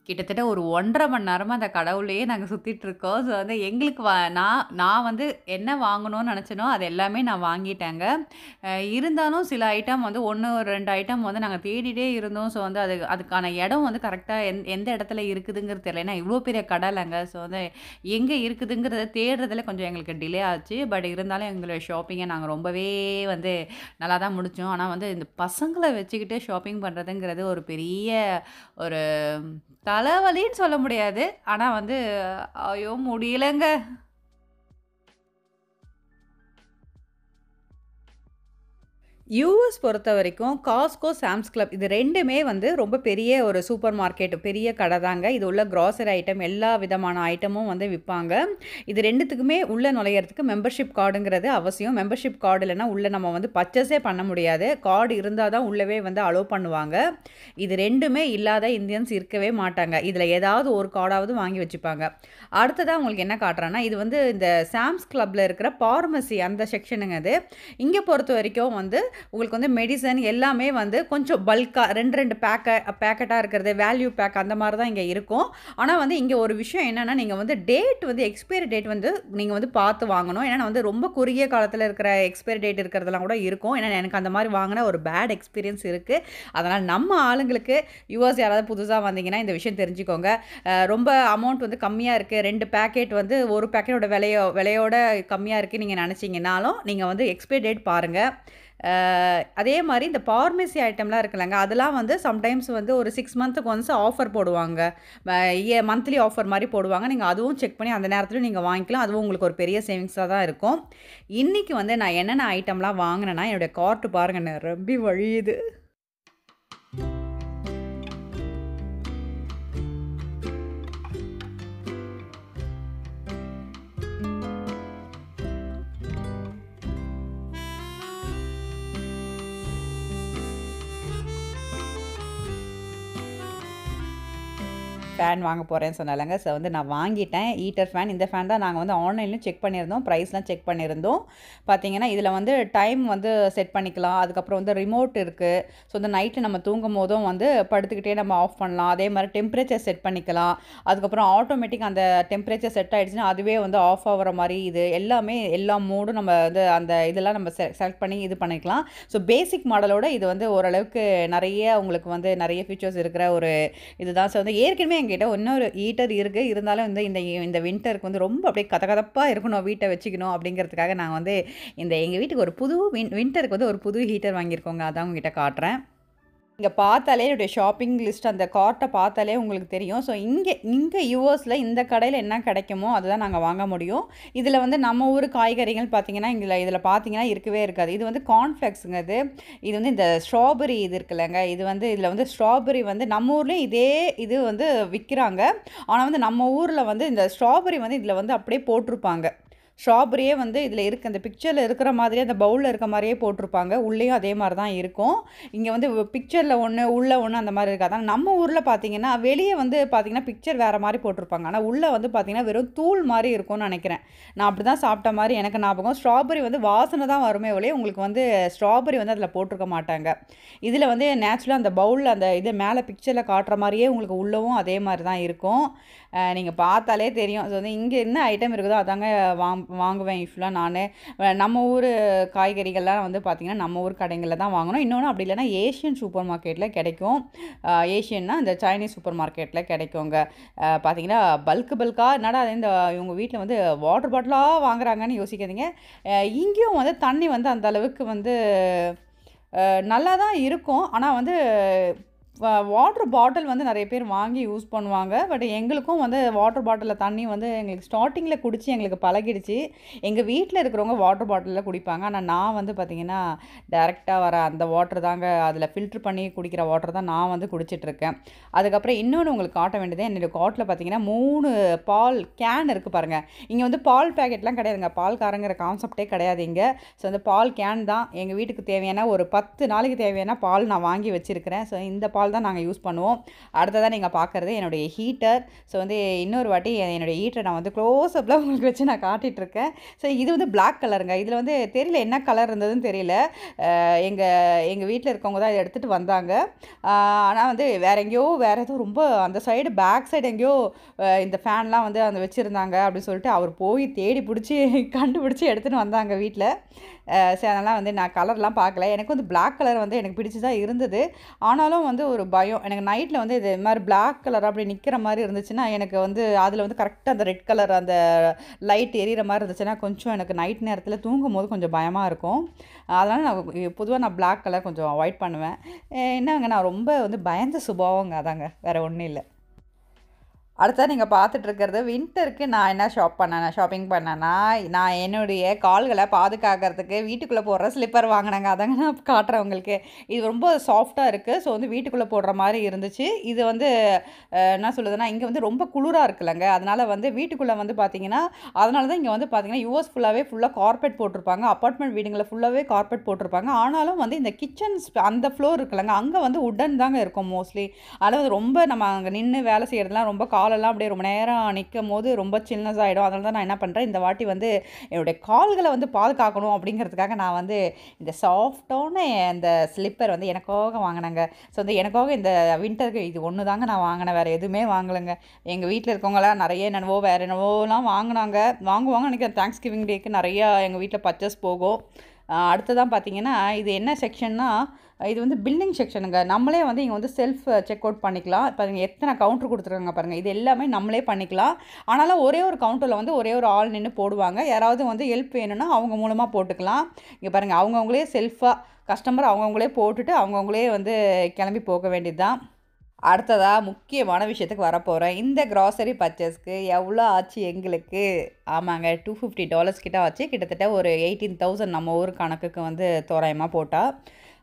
கிட்டத்தட்ட ஒரு 1 1/2 மணி நேரமா அந்த கடை உள்ளேயே நாங்க சுத்திட்டுருக்கோம். ஸோ வந்து எங்களுக்கு வ நான் நான் வந்து என்ன வாங்கணும்னு நெனச்சேனோ, அது எல்லாமே நான் வாங்கிட்டேங்க. அ இருந்தாலும் சில ஐட்டம் வந்து 1, 2 ஐட்டம் வந்து நாங்க தேடிட்டே இருந்தோம். ஸோ வந்து அது அதுக்கான இடம் வந்து கரெக்ட்டா எந் எந்த இடத்துல இருக்குதுங்கிறது தெரியல. ஏன்னா இவ்ளோ பெரிய கடலைங்க. ஸோ வந்து எங்க இருக்குதுங்கிறத தேடுறதுல கொஞ்சம் எங்களுக்கு டிலே ஆச்சு. பட் இருந்தாலும் எங்களோட ஷாப்பிங்க நாங்க ரொம்பவே வந்து நல்லா தான் முடிச்சோம். ஆனா வந்து இந்த பசங்கள வச்சுக்கிட்டு ஷாப்பிங் பண்றதுங்கிறது ஒரு பெரிய ஒரு தலைவலின்னு சொல்ல முடியாது. ஆனா வந்து ஐயோ! முடியலங்க. யுஎஸ் பொறுத்தவரைக்கும் காஸ்ட்கோ, சாம்ஸ் கிளப் இது 2மே வந்து ரொம்ப பெரிய ஒரு சூப்பர் மார்க்கெட். பெரிய கடை தாங்க. இது உள்ள கிராசரி ஐட்டம் எல்லா விதமான ஐட்டமும் வந்து விப்பாங்க. இது 2த்துக்குமே உள்ள நுழையறதுக்கு மெம்பர்ஷிப் கார்டுங்கிறது அவசியம். மெம்பர்ஷிப் கார்டு இல்லன்னா உள்ள நம்ம வந்து பர்ச்சேஸே பண்ண முடியாது. கார்டு இருந்தா தான் உள்ளவே வந்து அலோவ் பண்ணுவாங்க. இது 2மே இல்லாத இந்தியன்ஸ் இருக்கவே மாட்டாங்க. இதுல ஏதாவது ஒரு கார்டாவது வாங்கி வச்சுப்பாங்க. அடுத்ததா உங்களுக்கு என்ன காட்டுறேன்னா, இது வந்து இந்த சாம்ஸ் கிளப்ல இருக்கிற பார்மசி அந்த செக்ஷனுங்க அது. இங்க பொறுத்தவரைக்கும் வந்து உங்களுக்கு வந்து மெடிசன் எல்லாமே வந்து கொஞ்சம் பல்க்கா 2, 2 பேக்க பேக்கெட்டா இருக்கிறது, வேல்யூ பேக் அந்த மாரி தான் இங்க இருக்கும். ஆனா வந்து இங்க ஒரு விஷயம் என்னன்னா, நீங்க வந்து டேட் வந்து எக்ஸ்பைரி டேட் வந்து நீங்க வந்து பார்த்து வாங்கணும். ஏன்னா வந்து ரொம்ப குறுகிய காலத்துல இருக்கிற எக்ஸ்பைரி டேட் இருக்கிறதெல்லாம் கூட இருக்கும். ஏன்னா எனக்கு அந்த மாரி வாங்குன ஒரு பேட் எக்ஸ்பீரியன்ஸ் இருக்கு. அதனால நம்ம ஆளுங்களுக்கு யுஎஸ் யாராவது புதுசா வந்தீங்கன்னா, இந்த விஷயம் தெரிஞ்சுக்கோங்க. அ ரொம்ப அமௌண்ட் வந்து கம்மியா இருக்கு. 2 பேக்கெட் வந்து ஒரு பேக்கெட்டோட விலையோ விலையோட கம்மியா இருக்குன்னு நீங்க நெனச்சீங்கன்னாலும், நீங்க வந்து எக்ஸ்பைரி டேட் பாருங்க. அ அதே மாரி இந்த பார்மசி ஐட்டம்லாம் இருக்குல்லங்க, அதெல்லாம் வந்து சம்டைம்ஸ் வந்து ஒரு 6 மந்த்துக்கு ஒன்ஸ் ஆஃபர் போடுவாங்க. ம இய மந்த்லி ஆஃபர் மாரி போடுவாங்க. நீங்க அதுவும் செக் பண்ணி அந்த நேரத்திலும் நீங்க வாங்கிக்கலாம். அதுவும் உங்களுக்கு ஒரு பெரிய சேவிங்ஸா தான் இருக்கும். இன்னைக்கு வந்து நான் என்னென்ன ஐட்டம்லாம் வாங்குனேன்னா, என்னுடைய கார்ட் பாருங்க நிரம்பி வழியுது. ஃபேன் வாங்க போறேன்னு சொன்னேன்லங்க. ஸோ வந்து நான் வாங்கிட்டேன். Heater fan. இந்த ஃபேன் தான் நாங்க வந்து ஆன்லைன்லயும் செக் பண்ணியிருந்தோம். பிரைஸ்லாம் செக் பண்ணியிருந்தோம். பார்த்தீங்கன்னா, இதுல வந்து டைம் வந்து செட் பண்ணிக்கலாம். அதுக்கப்புறம் வந்து ரிமோட் இருக்கு. ஸோ இந்த நைட்டு நம்ம தூங்கும்போதும் வந்து படுத்துக்கிட்டே நம்ம ஆஃப் பண்ணலாம். அதே மாரி டெம்பரேச்சர் செட் பண்ணிக்கலாம். அதுக்கப்புறம் ஆட்டோமேட்டிக் அந்த டெம்பரேச்சர் செட் ஆயிடுச்சுன்னா, அதுவே வந்து ஆஃப் ஆகுற மாரி இது எல்லாமே எல்லா மோடும் நம்ம வந்து அந்த இதெல்லாம் நம்ம செ செலக்ட் பண்ணி இது பண்ணிக்கலாம். ஸோ பேசிக் மாடலோட இது வந்து ஓரளவுக்கு நெறைய உங்களுக்கு வந்து நெறைய ஃபீச்சர்ஸ் இருக்கிற ஒரு இதுதான். ஸோ வந்து ஏற்கனவே என்கிட்ட இன்னொரு ஹீட்டர் இருக்கு. இருந்தாலும் வந்து இந்த இந்த வின்டருக்கு வந்து ரொம்ப அப்படியே கதகதப்பா இருக்கணும் வீட்ட வச்சுக்கணும் அப்படிங்கிறதுக்காக நான் வந்து இந்த எங்க வீட்டுக்கு ஒரு புது வின் வின்டருக்கு வந்து ஒரு புது ஹீட்டர் வாங்கியிருக்கோங்க. அதான் உங்ககிட்ட காட்டுறேன். இங்க பார்த்தாலே என்னுடைய ஷாப்பிங் லிஸ்ட் அந்த கார்ட்ட பார்த்தாலே உங்களுக்கு தெரியும். ஸோ இங்க இங்க யுஎஸ்ல இந்த கடையில என்ன கிடைக்குமோ, அதுதான் நாங்க வாங்க முடியும். இதுல வந்து நம்ம ஊர் காய்கறிகள் பார்த்தீங்கன்னா, இதில இதில பார்த்தீங்கன்னா இருக்கவே இருக்காது. இது வந்து கார்ன்ஃப்ளெக்ஸுங்க இது. இது வந்து இந்த ஸ்ட்ராபெர்ரி இது இருக்குல்லங்க, இது வந்து இதில வந்து ஸ்ட்ராபெர்ரி வந்து நம்ம ஊர்லயும் இதே இது வந்து விக்கிறாங்க. ஆனா வந்து நம்ம ஊர்ல வந்து இந்த ஸ்ட்ராபெர்ரி வந்து இதில வந்து அப்படியே போட்டிருப்பாங்க. ஸ்ட்ராபெர்ரியே வந்து இதில இருக்கு. அந்த பிக்சர்ல இருக்கிற மாதிரியே அந்த பவுல்ல இருக்க மாரியே போட்டிருப்பாங்க. உள்ளேயும் அதே மாரி தான் இருக்கும். இங்க வந்து பிக்சர்ல ஒண்ணு, உள்ள ஒண்ணு அந்த மாரி இருக்காது. ஆனா நம்ம ஊர்ல பார்த்தீங்கன்னா, வெளிய வந்து பார்த்தீங்கன்னா, பிக்சர் வேற மாரி போட்டிருப்பாங்க. ஆனா உள்ள வந்து பார்த்தீங்கன்னா, வெறும் தூள் மாரி இருக்கும்னு நெனைக்கிறேன். நான் அப்படிதான் சாப்பிட்ட மாரி எனக்கு ஞாபகம். ஸ்ட்ராபெர்ரி வந்து வாசனை தான் வருமே ஒழிய, உங்களுக்கு வந்து ஸ்ட்ராபெர்ரி வந்து அதில போட்டிருக்க மாட்டாங்க. இதில வந்து நேச்சுரலா அந்த பவுல்ல அந்த இது மேல பிக்சர்ல காட்டுற மாரியே உங்களுக்கு உள்ளவும் அதே மாரி தான் இருக்கும். அ நீங்க பார்த்தாலே தெரியும். அது வந்து இங்க என்ன ஐட்டம் இருக்குதோ அதாங்க வாங் வாங்குவேன் யூசுவலா நானு. அ நம்ம ஊரு காய்கறிகள்லாம் வந்து பார்த்தீங்கன்னா, நம்ம ஊர் கடைங்கள்ல தான் வாங்கணும். இன்னொன்னு அப்படி இல்லன்னா ஏஷியன் சூப்பர் மார்க்கெட்ல கிடைக்கும். அ ஏஷியன்னா இந்த சைனீஸ் சூப்பர் மார்க்கெட்ல கிடைக்குங்க. அ பார்த்தீங்கன்னா, பல்க் பல்க்கா என்னடா இது இந்த இவங்க வீட்ல வந்து வாட்டர் பாட்டிலா வாங்குறாங்கன்னு யோசிக்காதீங்க. அ இங்கேயும் வந்து தண்ணி வந்து அந்த அளவுக்கு வந்து அ நல்லா தான் இருக்கும். ஆனா வந்து வ வாட்டர் பாட்டில் வந்து நெறைய பேர் வாங்கி யூஸ் பண்ணுவாங்க. பட் எங்களுக்கும் வந்து வாட்டர் பாட்டில்ல தண்ணி வந்து எங்களுக்கு ஸ்டார்ட்டிங்ல குடிச்சு எங்களுக்கு பழகிடுச்சு. எங்க வீட்ல இருக்கிறவங்க வாட்டர் பாட்டில்ல குடிப்பாங்க. ஆனா நான் வந்து பார்த்தீங்கன்னா, டைரக்ட்டா வர அந்த வாட்டர் தாங்க அதில ஃபில்டர் பண்ணி குடிக்கிற வாட்டர் தான் நான் வந்து குடிச்சிட்டுருக்கேன். அதுக்கப்புறம் இன்னொன்னு உங்களுக்கு காட்ட வேண்டியது என்னுடைய கார்ட்ல பார்த்தீங்கன்னா, 3 பால் கேன் இருக்கு பாருங்க. இங்க வந்து பால் பாக்கெட்லாம் கிடையாதுங்க. பால் காரங்கிற கான்செப்ட்டே கிடையாது இங்க. ஸோ அந்த பால் கேன் தான் எங்க வீட்டுக்கு தேவையான ஒரு 10 நாளைக்கு தேவையான பால் நான் வாங்கி வச்சிருக்கிறேன். ஸோ இந்த பால் சார்கோல் தான் நாங்கள் யூஸ் பண்ணுவோம் அடுத்ததான் நீங்கள் பார்க்குறது என்னுடைய ஹீட்டர் ஸோ வந்து இன்னொரு வாட்டி என்னுடைய ஹீட்டரை நான் வந்து க்ளோஸ் அப்பில் உங்களுக்கு வச்சு நான் காட்டிகிட்டு இருக்கேன் ஸோ இது வந்து Black கலருங்க இதில் வந்து தெரியல என்ன கலர் இருந்ததுன்னு தெரியல எங்கள் எங்கள் வீட்டில் இருக்கவங்க தான் இதை எடுத்துகிட்டு வந்தாங்க ஆனால் வந்து வேற எங்கேயோ வேறு எதுவும் ரொம்ப அந்த சைடு பேக் சைடு எங்கேயோ அஹ், இந்த ஃபேன்லாம் வந்து அந்த வச்சுருந்தாங்க அப்படின்னு சொல்லிட்டு அவர் போய் தேடி பிடிச்சி கண்டுபிடிச்சி எடுத்துகிட்டு வந்தாங்க வீட்டில் சரி அதனால் வந்து நான் கலர்லாம் பார்க்கல எனக்கு வந்து Black கலர் வந்து எனக்கு பிடிச்சி தான் இருந்தது ஆனாலும் வந்து ஒரு பயம் எனக்கு நைட்டில் வந்து இது மாதிரி Black கலர் அப்படி நிற்கிற மாதிரி இருந்துச்சுன்னா எனக்கு வந்து அதில் வந்து கரெக்டாக அந்த ரெட் கலர் அந்த லைட் எரியிற மாதிரி இருந்துச்சுன்னா கொஞ்சம் எனக்கு நைட் நேரத்தில் தூங்கும் போது கொஞ்சம் பயமாக இருக்கும் அதனால் நான் பொதுவாக நான் Black கலர் கொஞ்சம் அவாய்ட் பண்ணுவேன் அஹ் என்னங்க நான் ரொம்ப வந்து பயந்த சுபாவங்க அதாங்க வேறு ஒன்றும் இல்லை அடுத்தது நீங்கள் பார்த்துட்டு இருக்கிறது வின்டருக்கு நான் என்ன ஷாப் பண்ணேன் ஷாப்பிங் பண்ணேன்னா நான் என்னுடைய கால்களை பாதுகாக்கிறதுக்கு வீட்டுக்குள்ளே போடுற ஸ்லிப்பர் வாங்கினேங்க அதாங்க நான் காட்டுறேன் உங்களுக்கு இது ரொம்ப சாஃப்டாக இருக்குது ஸோ வந்து வீட்டுக்குள்ளே போடுற மாதிரி இருந்துச்சு இது வந்து அஹ், என்ன சொல்லுதுன்னா இங்கே வந்து ரொம்ப குளிராக இருக்குல்லங்க அதனால் வந்து வீட்டுக்குள்ளே வந்து பார்த்தீங்கன்னா அதனால தான் இங்கே வந்து பார்த்தீங்கன்னா யூஎஸ் ஃபுல்லாகவே ஃபுல்லாக கார்பெட் போட்டிருப்பாங்க அப்பார்ட்மெண்ட் வீடுங்களில் ஃபுல்லாகவே கார்பெட் போட்டிருப்பாங்க ஆனாலும் வந்து இந்த கிச்சன் அந்த ஃப்ளோர் இருக்குல்லங்க அங்கே வந்து உடன் தாங்க இருக்கும் மோஸ்ட்லி அதாவது ரொம்ப நம்ம அங்கே நின்று வேலை செய்கிறதுலாம் ரொம்ப காலெல்லாம் அப்படியே ரொம்ப நேரம் நிற்கும் போது ரொம்ப சில்னஸ் ஆகிடும் அதனால தான் நான் என்ன பண்ணுறேன் இந்த வாட்டி வந்து என்னுடைய கால்களை வந்து பாதுகாக்கணும் அப்படிங்கிறதுக்காக நான் வந்து இந்த சாஃப்டான அந்த ஸ்லிப்பர் வந்து எனக்காக வாங்கினேங்க ஸோ வந்து எனக்காக இந்த வின்டருக்கு இது ஒன்று தாங்க நான் வாங்கினேன் வேறு எதுவுமே வாங்கலைங்க எங்கள் வீட்டில் இருக்கவங்களாம் நிறைய என்னவோ வேறு என்னவோலாம் வாங்கினாங்க வாங்குவாங்க நினைக்கிறேன் தேங்க்ஸ் கிவிங் டேக்கு நிறையா எங்கள் வீட்டில் பர்ச்சேஸ் போகும் ஆஹ் அடுத்ததான் பார்த்தீங்கன்னா இது என்ன செக்ஷன்னா இது வந்து பில்டிங் செக்ஷனுங்க நம்மளே வந்து இங்கே வந்து செல்ஃப் செக் அவுட் பண்ணிக்கலாம் இப்போ இங்கே எத்தனை கவுண்டர் கொடுத்துருக்காங்க பாருங்கள் இது எல்லாமே நம்மளே பண்ணிக்கலாம் ஆனாலும் ஒரே ஒரு கவுண்டரில் வந்து ஒரே ஒரு ஆள் நின்று போடுவாங்க யாராவது வந்து ஹெல்ப் வேணும்னா அவங்க மூலமாக போட்டுக்கலாம் இங்கே பாருங்கள் அவங்கவுங்களே செல்ஃபாக கஸ்டமர் அவங்கவுங்களே போட்டுட்டு அவங்கவுங்களே வந்து கிளம்பி போக வேண்டியது தான் அடுத்ததாக முக்கியமான விஷயத்துக்கு வரப்போகிறேன் இந்த கிராசரி பர்ச்சேஸ்க்கு எவ்வளோ ஆச்சு எங்களுக்கு ஆமாங்க டூ ஃபிஃப்டி டாலர்ஸ் கிட்ட ஆச்சு கிட்டத்தட்ட ஒரு எயிட்டீன் தௌசண்ட் நம்ம ஊர் கணக்குக்கு வந்து தோராயமாக போட்டால்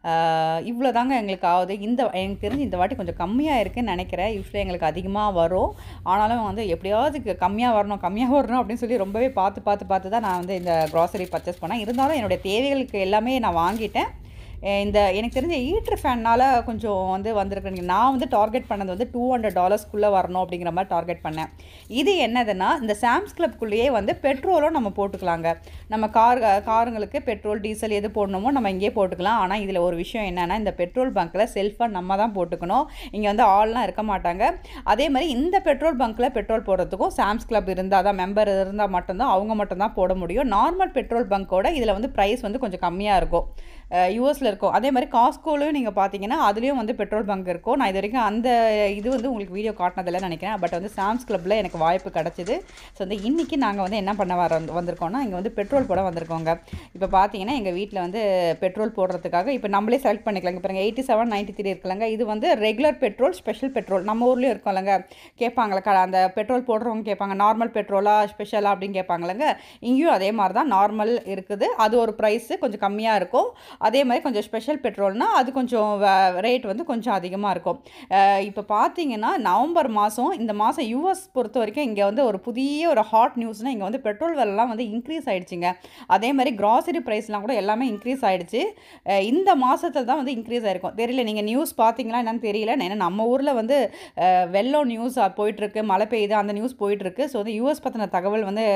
இவ்வளோ தாங்க எங்களுக்கு ஆகுது இந்த எனக்கு தெரிஞ்சு இந்த வாட்டி கொஞ்சம் கம்மியாக இருக்குன்னு நினைக்கிறேன் யூஸ்வலி எங்களுக்கு அதிகமாக வரும் ஆனாலும் வந்து எப்படியாவது க- கம்மியாக வரணும் கம்மியாக வரணும் அப்படின்னு சொல்லி ரொம்பவே பார்த்து பார்த்து பார்த்து தான் நான் வந்து இந்த க்ராசரி பர்ச்சேஸ் பண்ணேன் இருந்தாலும் என்னுடைய தேவைகளுக்கு எல்லாமே நான் வாங்கிட்டேன் அஹ் இந்த எனக்கு தெரிஞ்ச ஈட்டர் ஃபேன்னால் கொஞ்சம் வந்து வந்திருக்கு நான் வந்து டார்கெட் பண்ணது வந்து டூ ஹண்ட்ரட் டாலர்ஸ்க்குள்ளே வரணும் அப்படிங்கிற மாதிரி டார்கெட் பண்ணேன் இது என்னதுன்னா இந்த சாம்ஸ் கிளப்குள்ளேயே வந்து பெட்ரோலும் நம்ம போட்டுக்கலாங்க நம்ம கார் காருங்களுக்கு பெட்ரோல் டீசல் எது போடணுமோ நம்ம இங்கேயே போட்டுக்கலாம் ஆனால் இதில் ஒரு விஷயம் என்னென்னா இந்த பெட்ரோல் பங்க்கில் செல்ஃபாக நம்ம தான் போட்டுக்கணும் இங்கே வந்து ஆள்லாம் இருக்க மாட்டாங்க அதே மாதிரி இந்த பெட்ரோல் பங்க்கில் பெட்ரோல் போடுறதுக்கும் சாம்ஸ் கிளப் இருந்தால் தான் மெம்பர் இருந்தால் மட்டும்தான் அவங்க மட்டும்தான் போட முடியும் நார்மல் பெட்ரோல் பங்க்கோட இதில் வந்து ப்ரைஸ் வந்து கொஞ்சம் கம்மியாக இருக்கும் யூஎஸில் இருக்கும் அதே மாதிரி காஸ்கோலையும் நீங்கள் பார்த்தீங்கன்னா அதுலேயும் வந்து பெட்ரோல் பங்க் இருக்கும் நான் இது வரைக்கும் அந்த இது வந்து உங்களுக்கு வீடியோ காட்டினதில்ல நினைக்கிறேன் பட் வந்து சாம்ஸ் கிளப்பில் எனக்கு வாய்ப்பு கிடச்சிது ஸோ வந்து இன்றைக்கி நாங்கள் வந்து என்ன பண்ண வர வந்திருக்கோம்னா இங்கே வந்து பெட்ரோல் போட வந்திருக்கோங்க இப்போ பார்த்தீங்கன்னா எங்கள் வீட்டில் வந்து பெட்ரோல் போடுறதுக்காக இப்போ நம்மளே செலக்ட் பண்ணிக்கலாங்க பாருங்க எயிட்டி செவன் நைன்ட்டி த்ரீ இருக்குல்லங்க இது வந்து ரெகுலர் பெட்ரோல் ஸ்பெஷல் பெட்ரோல் நம்ம ஊர்லேயும் இருக்கோம்லங்க கேட்பாங்களே க அந்த பெட்ரோல் போடுறவங்க கேட்பாங்க நார்மல் பெட்ரோலா ஸ்பெஷலா அப்படின்னு கேட்பாங்களங்க இங்கேயும் அதே மாதிரி தான் நார்மல் இருக்குது அது ஒரு ப்ரைஸு கொஞ்சம் கம்மியாக இருக்கும் அதே மாதிரி கொஞ்சம் ஸ்பெஷல் பெட்ரோல்னால் அது கொஞ்சம் ரேட் வந்து கொஞ்சம் அதிகமாக இருக்கும் அஹ் இப்போ பார்த்தீங்கன்னா நவம்பர் மாதம் இந்த மாதம் யூஎஸ் பொறுத்த வரைக்கும் இங்கே வந்து ஒரு புதிய ஒரு ஹாட் நியூஸ்னால் இங்கே வந்து பெட்ரோல் விலைலாம் வந்து இன்க்ரீஸ் ஆயிடுச்சுங்க அதே மாதிரி கிராசரி ப்ரைஸ்லாம் கூட எல்லாமே இன்க்ரீஸ் ஆயிடுச்சு அஹ் இந்த மாதத்தில் தான் வந்து இன்க்ரீஸ் ஆயிருக்கும் தெரியல நீங்கள் நியூஸ் பார்த்தீங்களா என்னன்னு தெரியல ஏன்னா நம்ம ஊரில் வந்து அஹ், வெள்ளம் நியூஸ் போயிட்டுருக்கு மழை பெய்யுது அந்த நியூஸ் போயிட்டுருக்கு ஸோ வந்து யூஎஸ் பற்றின தகவல் வந்து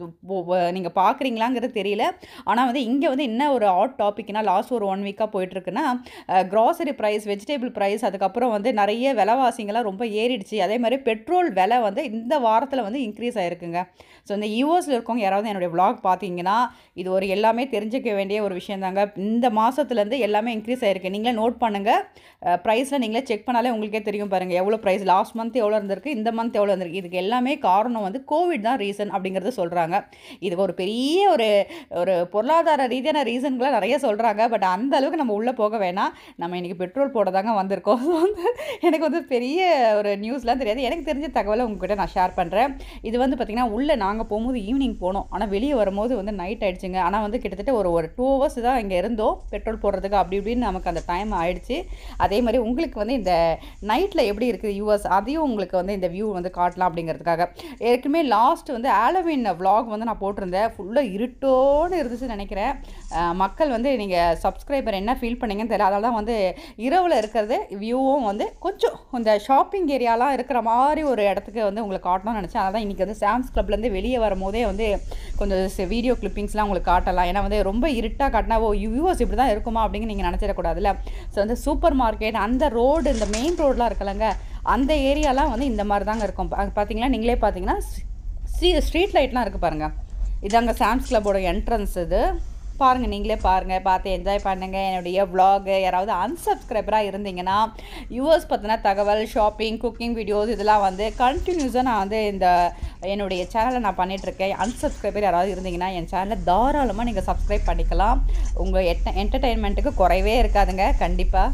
நீங்கள் பார்க்குறீங்களாங்கிறது தெரியல ஆனால் வந்து இங்கே வந்து என்ன ஒரு ஹாட் டாபிக்னா லாஸ்ட் ஒரு ஒன் வீக்காக போயிட்டுருக்குன்னா க்ராசரி ப்ரைஸ் வெஜிடபிள் ப்ரைஸ் அதுக்கப்புறம் வந்து நிறைய விலைவாசிங்கெல்லாம் ரொம்ப ஏறிடுச்சு அதே மாதிரி பெட்ரோல் விலை வந்து இந்த வாரத்தில் வந்து இன்க்ரீஸ் ஆயிருக்குங்க ஸோ இந்த யூஎஸில் இருக்கவங்க யாராவது என்னுடைய vlog பார்த்தீங்கன்னா இது ஒரு எல்லாமே தெரிஞ்சுக்க வேண்டிய ஒரு விஷயம் தாங்க இந்த மாதத்துலேருந்து எல்லாமே இன்க்ரீஸ் ஆயிருக்கு நீங்களே நோட் பண்ணுங்கள் ப்ரைஸில் நீங்களே செக் பண்ணாலே உங்களுக்கே தெரியும் பாருங்கள் எவ்வளோ ப்ரைஸ் லாஸ்ட் மந்த் எவ்வளோ இருந்திருக்கு இந்த மந்த் எவ்வளோ இருந்திருக்கு இதுக்கு எல்லாமே காரணம் வந்து கோவிட் தான் ரீசன் அப்படிங்கிறத சொல்கிறாங்க இதுக்கு ஒரு பெரிய ஒரு ஒரு பொருளாதார ரீதியான ரீசன்களை நிறைய சொல்கிறாங்க பட் அந்த அளவுக்கு நம்ம உள்ளே போக வேணாம் நம்ம இன்றைக்கி பெட்ரோல் போட தாங்க வந்திருக்கோம் So வந்து எனக்கு வந்து பெரிய ஒரு நியூஸ்லாம் தெரியாது எனக்கு தெரிஞ்ச தகவலை உங்ககிட்ட நான் ஷேர் பண்ணுறேன் இது வந்து பார்த்திங்கன்னா உள்ளே நாங்கள் போகும்போது ஈவினிங் போனோம் ஆனால் வெளியே வரும்போது வந்து நைட் ஆயிடுச்சுங்க ஆனால் வந்து கிட்டத்தட்ட ஒரு ஒரு டூ ஹவர்ஸ் தான் இங்கே இருந்தோம் பெட்ரோல் போடுறதுக்கு அப்படி இப்படின்னு நமக்கு அந்த டைம் ஆயிடுச்சு அதே மாதிரி உங்களுக்கு வந்து இந்த நைட்டில் எப்படி இருக்குது யூஎஸ் அதையும் உங்களுக்கு வந்து இந்த வியூ வந்து காட்டலாம் அப்படிங்கிறதுக்காக ஏற்கனவே லாஸ்ட் வந்து ஆலோவின் vlog வந்து நான் போட்டிருந்தேன் ஃபுல்லாக இருட்டோடு இருந்துச்சு நினைக்கிறேன் அஹ் மக்கள் வந்து நீங்கள் சப்ஸ்கிரைபர் பேர் என்ன ஃபீல் பண்ணீங்கன்னு தெரியல அதனால தான் வந்து இரவில் இருக்கிறது வியூவும் வந்து கொஞ்சம் இந்த ஷாப்பிங் ஏரியாலாம் இருக்கிற மாதிரி ஒரு இடத்துக்கு வந்து உங்களுக்கு காட்டணும்னு நினச்சேன் அதனால் தான் இன்றைக்கி வந்து சாம்ஸ் கிளப்லேருந்து வெளியே வரும்போதே வந்து கொஞ்சம் வீடியோ கிளிப்பிங்ஸ்லாம் உங்களுக்கு காட்டலாம் ஏன்னா வந்து ரொம்ப இருட்டாக காட்டினா ஓ வியூவர்ஸ் இப்படி தான் இருக்குமா அப்படின்னு நீங்கள் நினச்சிடக்கூடாதுல்ல ஸோ வந்து சூப்பர் மார்க்கெட் அந்த ரோடு இந்த மெயின் ரோடெலாம் இருக்கலங்க அந்த ஏரியாலாம் வந்து இந்த மாதிரி தாங்க இருக்கும் பா- பார்த்தீங்களா நீங்களே பார்த்தீங்கன்னா ஸ்ட்ரீ ஸ்ட்ரீட் லைட்லாம் இருக்குது பாருங்கள் இதாங்க சாம்ஸ் கிளப்போட என்ட்ரன்ஸ் இது பாருங்கள் நீங்களே பாருங்கள் பார்த்து என்ஜாய் பண்ணுங்கள் என்னுடைய vlog யாராவது அன்சப்ஸ்கிரைபராக இருந்தீங்கன்னா யூஎஸ் பற்றின தகவல் ஷாப்பிங் குக்கிங் வீடியோஸ் இதெல்லாம் வந்து கண்டினியூஸாக நான் வந்து இந்த என்னுடைய சேனலை நான் பண்ணிகிட்ருக்கேன் அன்சப்ஸ்கிரைபர் யாராவது இருந்தீங்கன்னா என் சேனலை தாராளமாக நீங்கள் சப்ஸ்கிரைப் பண்ணிக்கலாம் உங்கள் எட்ட என்டர்டெயின்மெண்ட்டுக்கு குறைவே இருக்காதுங்க கண்டிப்பாக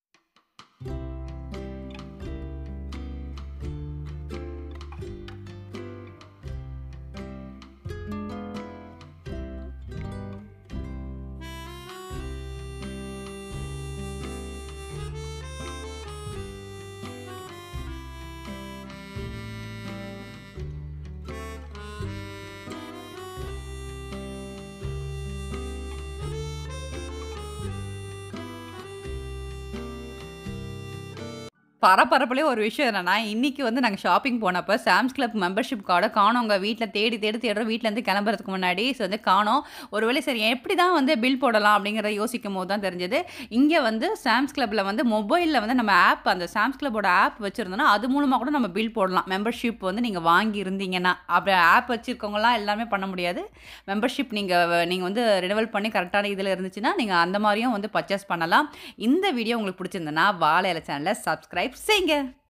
பரபரப்புலேயே ஒரு விஷயம் என்னன்னா இன்னைக்கு வந்து நாங்கள் ஷாப்பிங் போனப்போ சாம்ஸ் கிளப் மெம்பர்ஷிப் கார்டை காணோங்க வீட்டில் தேடி தேடி தேடுறோம் வீட்டிலேருந்து கிளம்புறதுக்கு முன்னாடி ஸோ வந்து காணோம் ஒருவேளை சரி எப்படி தான் வந்து பில் போடலாம் அப்படிங்கிறத யோசிக்கும் போது தான் தெரிஞ்சது இங்கே வந்து சாம்ஸ் கிளப்பில் வந்து மொபைலில் வந்து நம்ம ஆப் அந்த சாம்ஸ் கிளப்போட ஆப் வச்சுருந்தோன்னா அது மூலமாக கூட நம்ம பில் போடலாம் மெம்பர்ஷிப் வந்து நீங்கள் வாங்கி இருந்தீங்கன்னா அப்படி ஆப் வச்சுருக்கவங்களாம் எல்லாமே பண்ண முடியாது மெம்பர்ஷிப் நீங்கள் நீங்கள் வந்து ரினவல் பண்ணி கரெக்டான இதில் இருந்துச்சுன்னா நீங்கள் அந்த மாதிரியும் வந்து பர்ச்சேஸ் பண்ணலாம் இந்த வீடியோ உங்களுக்கு பிடிச்சிருந்ததுன்னா வாழை இலை சேனலை சப்ஸ்கிரைப் செய்யுங்க